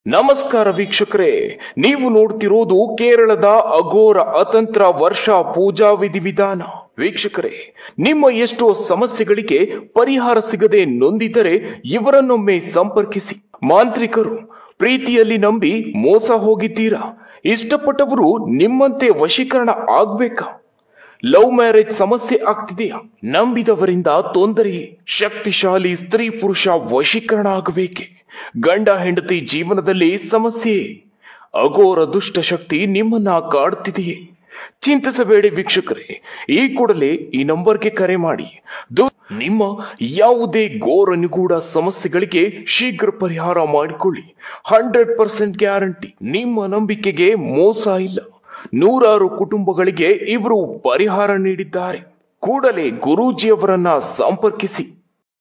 ನಮಸ್ಕಾರ ವೀಕ್ಷಕರೇ ನೀವು ನೋಡ್ತಿರೋದು ಕೇರಳದ ಅಘೋರ ಅತಂತ್ರ ವರ್ಷ ಪೂಜಾ ವಿಧಿವಿಧಾನ ವೀಕ್ಷಕರೇ ನಿಮ್ಮ ಎಷ್ಟೋ ಸಮಸ್ಯೆಗಳಿಗೆ ಪರಿಹಾರ ಸಿಗದೆ ನೊಂದಿದ್ದರೆ ಇವರನ್ನೊಮ್ಮೆ ಸಂಪರ್ಕಿಸಿ ಮಾಂತ್ರಿಕರು ಪ್ರೀತಿಯಲ್ಲಿ ನಂಬಿ ಮೋಸ ಹೋಗಿದ್ದೀರಾ ಇಷ್ಟಪಟ್ಟವರು ನಿಮ್ಮಂತೆ ವಶೀಕರಣ ಆಗ್ಬೇಕಾ ಲವ್ ಮ್ಯಾರೇಜ್ ಸಮಸ್ಯೆ ಆಗ್ತಿದೆಯಾ ನಂಬಿದವರಿಂದ ತೊಂದರೆಯೇ ಶಕ್ತಿಶಾಲಿ ಸ್ತ್ರೀ ಪುರುಷ ವಶೀಕರಣ ಆಗಬೇಕೆ ಗಂಡ ಹೆಂಡತಿ ಜೀವನದಲ್ಲಿ ಸಮಸ್ಯೆ ಅಘೋರ ದುಷ್ಟ ಶಕ್ತಿ ನಿಮ್ಮನ್ನ ಕಾಡ್ತಿದೆಯೇ ಚಿಂತಿಸಬೇಡಿ ವೀಕ್ಷಕರೇ ಈ ಕೂಡಲೇ ಈ ನಂಬರ್ಗೆ ಕರೆ ಮಾಡಿ ದು- ನಿಮ್ಮ ಯಾವುದೇ ಘೋರ ನಿಗೂಢ ಸಮಸ್ಯೆಗಳಿಗೆ ಶೀಘ್ರ ಪರಿಹಾರ ಮಾಡಿಕೊಳ್ಳಿ ಹಂಡ್ರೆಡ್ ಪರ್ಸೆಂಟ್ ಗ್ಯಾರಂಟಿ ನಿಮ್ಮ ನಂಬಿಕೆಗೆ ಮೋಸ ಇಲ್ಲ ನೂರಾರು ಕುಟುಂಬಗಳಿಗೆ ಇವರು ಪರಿಹಾರ ನೀಡಿದ್ದಾರೆ ಕೂಡಲೇ ಗುರೂಜಿಯವರನ್ನ ಸಂಪರ್ಕಿಸಿ